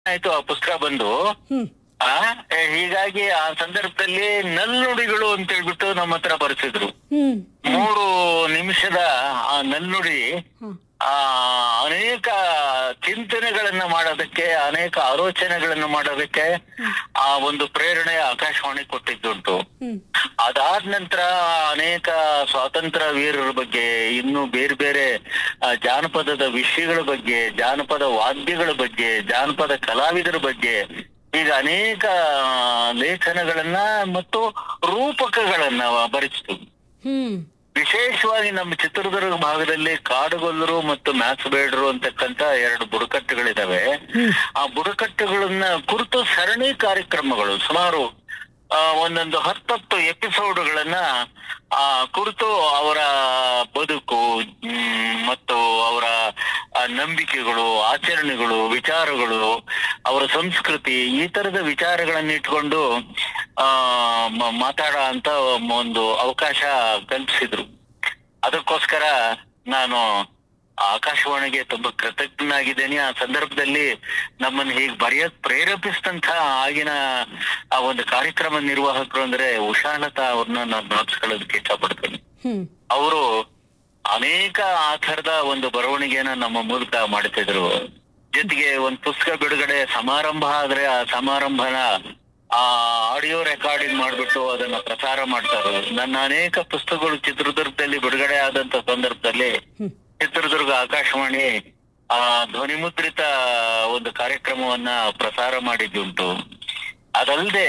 ಆಯ್ತು ಆ ಪುಸ್ತಕ ಬಂದು ಹ್ಮ್ ಆ ಏ, ಹೀಗಾಗಿ ಆ ಸಂದರ್ಭದಲ್ಲಿ ನಲ್ನುಡಿಗಳು ಅಂತ ಹೇಳ್ಬಿಟ್ಟು ನಮ್ಮ ಹತ್ರ ಬರ್ತಿದ್ರು ಹ್ಮ್ ಮೂರು ನಿಮಿಷದ ಆ ನಲ್ನುಡಿ ಹ್ಮ್ ಆ ಅನೇಕ ಚಿಂತನೆಗಳನ್ನ ಮಾಡೋದಕ್ಕೆ ಅನೇಕ ಆಲೋಚನೆಗಳನ್ನ ಮಾಡೋದಕ್ಕೆ ಆ ಒಂದು ಪ್ರೇರಣೆ ಆಕಾಶವಾಣಿ ಕೊಟ್ಟಿದ್ದುಂಟು ಹ್ಮ್ ಅದಾದ ನಂತರ ಅನೇಕ ಸ್ವಾತಂತ್ರ್ಯ ವೀರರ ಬಗ್ಗೆ ಇನ್ನು ಬೇರೆ ಬೇರೆ ಆ, ಜಾನಪದದ ವಿಷಯಗಳ ಬಗ್ಗೆ ಜಾನಪದ ವಾದ್ಯಗಳ ಬಗ್ಗೆ ಜಾನಪದ ಕಲಾವಿದರ ಬಗ್ಗೆ ಈಗ ಅನೇಕ ಆ, ಲೇಖನಗಳನ್ನ ಮತ್ತು ರೂಪಕಗಳನ್ನ ಬರೆಸಿತು ಹ್ಮ್ ವಿಶೇಷವಾಗಿ ನಮ್ಮ ಚಿತ್ರದುರ್ಗ ಭಾಗದಲ್ಲಿ ಕಾಡುಗೊಲ್ಲರು ಮತ್ತು ಮ್ಯಾಕ್ಸ್ಬೇಡ್ರು ಅಂತಕ್ಕಂತ ಎರಡು ಬುಡಕಟ್ಟುಗಳಿದಾವೆ ಆ ಬುಡಕಟ್ಟುಗಳನ್ನ ಕುರಿತು ಸರಣಿ ಕಾರ್ಯಕ್ರಮಗಳು ಸುಮಾರು ಆ, ಒಂದೊಂದು ಹತ್ತತ್ತು ಎಪಿಸೋಡ್ಗಳನ್ನ ಆ ಕುರಿತು ಅವರ ಬದುಕು ಮ್, ಮತ್ತು ಅವರ ಆ, ನಂಬಿಕೆಗಳು ಆಚರಣೆಗಳು ವಿಚಾರಗಳು ಅವರ ಸಂಸ್ಕೃತಿ ಈ ತರದ ವಿಚಾರಗಳನ್ನ ಇಟ್ಕೊಂಡು ಆ ಮ- ಮಾತಾಡೋ ಅಂತ ಒಂದು ಅವಕಾಶ ಕಲ್ಪಿಸಿದ್ರು ಅದಕ್ಕೋಸ್ಕರ ನಾನು ಆಕಾಶವಾಣಿಗೆ ತುಂಬಾ ಕೃತಜ್ಞನಾಗಿದ್ದೇನೆ ಆ ಸಂದರ್ಭದಲ್ಲಿ ನಮ್ಮನ್ನು ಹೀಗೆ ಬರೆಯಕ್ ಪ್ರೇರೇಪಿಸಿದಂತ ಆಗಿನ ಆ ಒಂದು ಕಾರ್ಯಕ್ರಮ ನಿರ್ವಾಹಕರು ಅಂದ್ರೆ ಉಷಾಲತಾ ಅವ್ರನ್ನ ನಾನು ಜ್ಞಾಪಿಸ್ಕೊಳ್ಳೋದಕ್ಕೆ ಇಷ್ಟಪಡ್ತೇನೆ ಹ್ಮ್ ಅವರು ಅನೇಕ ಆ ಥರದ ಒಂದು ಬರವಣಿಗೆನ ನಮ್ಮ ಮೂಲಕ ಮಾಡ್ತಿದ್ರು ಜೊತೆಗೆ ಒಂದ್ ಪುಸ್ತಕ ಬಿಡುಗಡೆ ಸಮಾರಂಭ ಆದ್ರೆ ಆ ಸಮಾರಂಭನ ಆ ಆಡಿಯೋ ರೆಕಾರ್ಡಿಂಗ್ ಮಾಡ್ಬಿಟ್ಟು ಅದನ್ನ ಪ್ರಸಾರ ಮಾಡ್ತಾರೆ ನನ್ನ ಅನೇಕ ಪುಸ್ತಕಗಳು ಚಿತ್ರದುರ್ಗದಲ್ಲಿ ಬಿಡುಗಡೆ ಆದಂತ ಸಂದರ್ಭದಲ್ಲಿ ಹ್ಮ್ ಚಿತ್ರದುರ್ಗ ಆಕಾಶವಾಣಿ ಆ ಧ್ವನಿಮುದ್ರಿತ ಒಂದು ಕಾರ್ಯಕ್ರಮವನ್ನ ಪ್ರಸಾರ ಮಾಡಿದ್ದುಂಟು ಅದಲ್ಲದೆ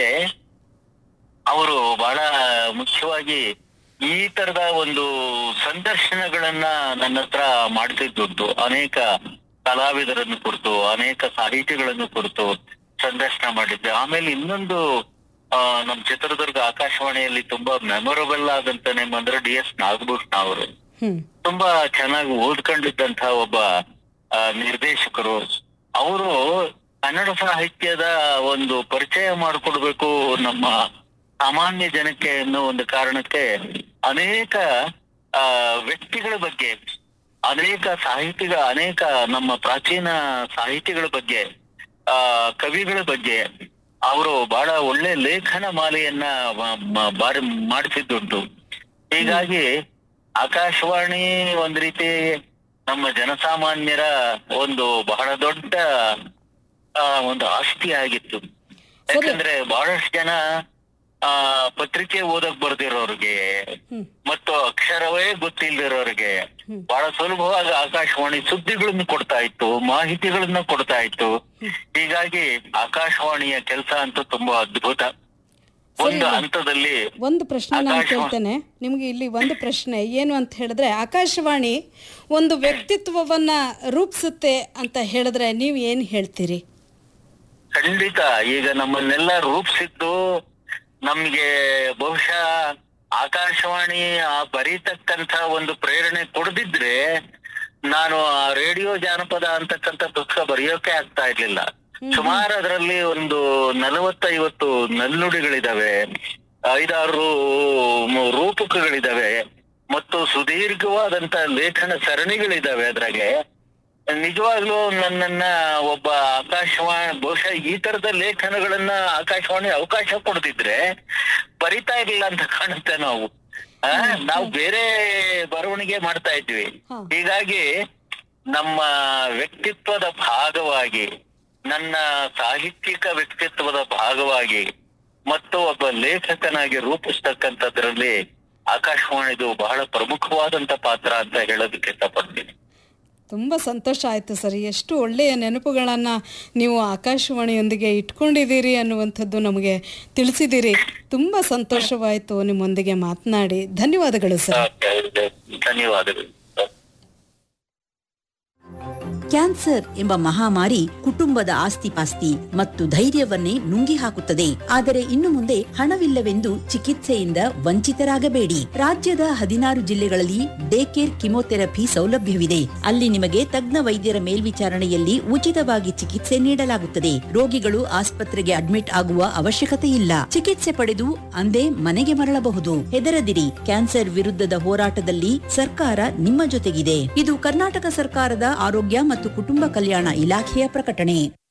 ಅವರು ಬಹಳ ಮುಖ್ಯವಾಗಿ ಈ ತರದ ಒಂದು ಸಂದರ್ಶನಗಳನ್ನ ನನ್ನ ಹತ್ರ ಮಾಡ್ತಿದ್ದುಂಟು ಅನೇಕ ಕಲಾವಿದರನ್ನು ಕುರಿತು ಅನೇಕ ಸಾಹಿತಿಗಳನ್ನು ಕುರಿತು ಸಂದರ್ಶನ ಮಾಡಿದ್ದೆ ಆಮೇಲೆ ಇನ್ನೊಂದು ಆ, ನಮ್ಮ ಚಿತ್ರದುರ್ಗ ಆಕಾಶವಾಣಿಯಲ್ಲಿ ತುಂಬಾ ಮೆಮೊರಬಲ್ ಆದಂತ ನೇಮ್ ಅಂದ್ರೆ ಡಿ ಎಸ್ ನಾಗಭೂಷಣ ಅವರು ಹ್ಮ್ ತುಂಬಾ ಚೆನ್ನಾಗಿ ಓದ್ಕೊಂಡಿದ್ದಂತ ಒಬ್ಬ ಆ, ನಿರ್ದೇಶಕರು ಅವರು ಕನ್ನಡ ಸಾಹಿತ್ಯದ ಒಂದು ಪರಿಚಯ ಮಾಡಿಕೊಡ್ಬೇಕು ನಮ್ಮ ಸಾಮಾನ್ಯ ಜನಕ್ಕೆ ಅನ್ನೋ ಒಂದು ಕಾರಣಕ್ಕೆ ಅನೇಕ ಆ, ವ್ಯಕ್ತಿಗಳ ಬಗ್ಗೆ ಅನೇಕ ಸಾಹಿತಿಗಳ ಅನೇಕ ನಮ್ಮ ಪ್ರಾಚೀನ ಸಾಹಿತಿಗಳ ಬಗ್ಗೆ ಆ ಕವಿಗಳ ಬಗ್ಗೆ ಅವರು ಬಹಳ ಒಳ್ಳೆ ಲೇಖನ ಮಾಲೆಯನ್ನ ಮ- ಮ- ಬಾರಿ ಮಾಡ್ತಿದ್ದುಂಟು ಹೀಗಾಗಿ ಆಕಾಶವಾಣಿ ಒಂದ್ ರೀತಿ ನಮ್ಮ ಜನಸಾಮಾನ್ಯರ ಒಂದು ಬಹಳ ದೊಡ್ಡ ಆ, ಒಂದು ಆಸ್ತಿ ಆಗಿತ್ತು ಯಾಕಂದ್ರೆ ಬಹಳಷ್ಟು ಜನ ಆ ಪತ್ರಿಕೆ ಓದಕ್ ಬರ್ದಿರೋರ್ಗೆ ಹ್ಮ್ ಮತ್ತು ಅಕ್ಷರವೇ ಗೊತ್ತಿಲ್ದಿರೋರಿಗೆ ಹ್ಮ್. ಬಹಳ ಸುಲಭವಾಗಿ ಆಕಾಶವಾಣಿ ಸುದ್ದಿಗಳನ್ನು ಕೊಡ್ತಾ ಇತ್ತು ಮಾಹಿತಿಗಳನ್ನ ಕೊಡ್ತಾ ಇತ್ತು ಹೀಗಾಗಿ ಆಕಾಶವಾಣಿಯ ಕೆಲಸ ಅಂತೂ ತುಂಬಾ ಅದ್ಭುತ ಒಂದು ಹಂತದಲ್ಲಿ ಒಂದು ಪ್ರಶ್ನೆ ನಾನು ಆಕಾಶವಾಣಿ- ಕೇಳ್ತೇನೆ ನಿಮಗೆ ಇಲ್ಲಿ ಒಂದು ಪ್ರಶ್ನೆ ಏನು ಅಂತ ಹೇಳಿದ್ರೆ ಆಕಾಶವಾಣಿ ಒಂದು ವ್ಯಕ್ತಿತ್ವವನ್ನ ರೂಪಿಸುತ್ತೆ ಅಂತ ಹೇಳಿದ್ರೆ ನೀವು ಏನು ಹೇಳ್ತೀರಿ ಖಂಡಿತ ಈಗ ನಮ್ಮನ್ನೆಲ್ಲ ರೂಪಿಸಿದ್ದು ನಮ್ಗೆ ಬಹುಶಃ ಆಕಾಶವಾಣಿ ಆ ಬರೀತಕ್ಕಂತ ಒಂದು ಪ್ರೇರಣೆ ಕೊಡದಿದ್ರೆ ನಾನು ಆ ರೇಡಿಯೋ ಜಾನಪದ ಅಂತಕ್ಕಂಥ ಪುಸ್ತಕ ಬರೆಯೋಕೆ ಆಗ್ತಾ ಇರ್ಲಿಲ್ಲ ಸುಮಾರು ಅದರಲ್ಲಿ ಒಂದು ನಲವತ್ತೈವತ್ತು ನಲ್ನುಡಿಗಳಿದಾವೆ ಐದಾರು ಮ- ರೂಪಕಗಳಿದಾವೆ ಮತ್ತು ಸುದೀರ್ಘವಾದಂತ ಲೇಖನ ಸರಣಿಗಳಿದಾವೆ ಅದ್ರಾಗೆ ನಿಜವಾಗ್ಲೂ ನನ್ನನ್ನ ಒಬ್ಬ ಆಕಾಶವಾಣಿ ಬಹುಶಃ ಈ ತರದ ಲೇಖನಗಳನ್ನ ಆಕಾಶವಾಣಿ ಅವಕಾಶ ಕೊಡ್ತಿದ್ರೆ ಬರಿತಾ ಇರ್ಲಿಲ್ಲ ಅಂತ ಕಾಣುತ್ತೆ ನಾವು ಆ, ನಾವು ಬೇರೆ ಬರವಣಿಗೆ ಮಾಡ್ತಾ ಇದ್ವಿ ಹಾ. ಹೀಗಾಗಿ ನಮ್ಮ ವ್ಯಕ್ತಿತ್ವದ ಭಾಗವಾಗಿ ನನ್ನ ಸಾಹಿತ್ಯಿಕ ವ್ಯಕ್ತಿತ್ವದ ಭಾಗವಾಗಿ ಮತ್ತು ಒಬ್ಬ ಲೇಖಕನಾಗಿ ರೂಪಿಸ್ತಕ್ಕಂಥದ್ರಲ್ಲಿ ಆಕಾಶವಾಣಿದು ಬಹಳ ಪ್ರಮುಖವಾದಂತ ಪಾತ್ರ ಅಂತ ಹೇಳೋದಕ್ಕೆ ಇಷ್ಟಪಡ್ತೀನಿ ತುಂಬ ಸಂತೋಷ ಆಯಿತು ಸರ್ ಎಷ್ಟು ಒಳ್ಳೆಯ ನೆನಪುಗಳನ್ನು ನೀವು ಆಕಾಶವಾಣಿಯೊಂದಿಗೆ ಇಟ್ಕೊಂಡಿದ್ದೀರಿ ಅನ್ನುವಂಥದ್ದು ನಮಗೆ ತಿಳಿಸಿದ್ದೀರಿ ತುಂಬ ಸಂತೋಷವಾಯಿತು ನಿಮ್ಮೊಂದಿಗೆ ಮಾತನಾಡಿ ಧನ್ಯವಾದಗಳು ಸರ್ ಧನ್ಯವಾದಗಳು ಕ್ಯಾನ್ಸರ್ ಎಂಬ ಮಹಾಮಾರಿ ಕುಟುಂಬದ ಆಸ್ತಿಪಾಸ್ತಿ ಮತ್ತು ಧೈರ್ಯವನ್ನೇ ನುಂಗಿ ಹಾಕುತ್ತದೆ ಆದರೆ ಇನ್ನು ಮುಂದೆ ಹಣವಿಲ್ಲವೆಂದು ಚಿಕಿತ್ಸೆಯಿಂದ ವಂಚಿತರಾಗಬೇಡಿ ರಾಜ್ಯದ ಹದಿನಾರು ಜಿಲ್ಲೆಗಳಲ್ಲಿ ಡೇ ಕೇರ್ ಕಿಮೋಥೆರಪಿ ಸೌಲಭ್ಯವಿದೆ ಅಲ್ಲಿ ನಿಮಗೆ ತಜ್ಞ ವೈದ್ಯರ ಮೇಲ್ವಿಚಾರಣೆಯಲ್ಲಿ ಉಚಿತವಾಗಿ ಚಿಕಿತ್ಸೆ ನೀಡಲಾಗುತ್ತದೆ ರೋಗಿಗಳು ಆಸ್ಪತ್ರೆಗೆ ಅಡ್ಮಿಟ್ ಆಗುವ ಅವಶ್ಯಕತೆ ಇಲ್ಲ ಚಿಕಿತ್ಸೆ ಪಡೆದು ಅಂದೇ ಮನೆಗೆ ಮರಳಬಹುದು ಹೆದರದಿರಿ ಕ್ಯಾನ್ಸರ್ ವಿರುದ್ಧದ ಹೋರಾಟದಲ್ಲಿ ಸರ್ಕಾರ ನಿಮ್ಮ ಜೊತೆಗಿದೆ ಇದು ಕರ್ನಾಟಕ ಸರ್ಕಾರದ ಆರೋಗ್ಯ ಮತ್ತು ಕುಟುಂಬ ಕಲ್ಯಾಣ ಇಲಾಖೆಯ ಪ್ರಕಟಣೆ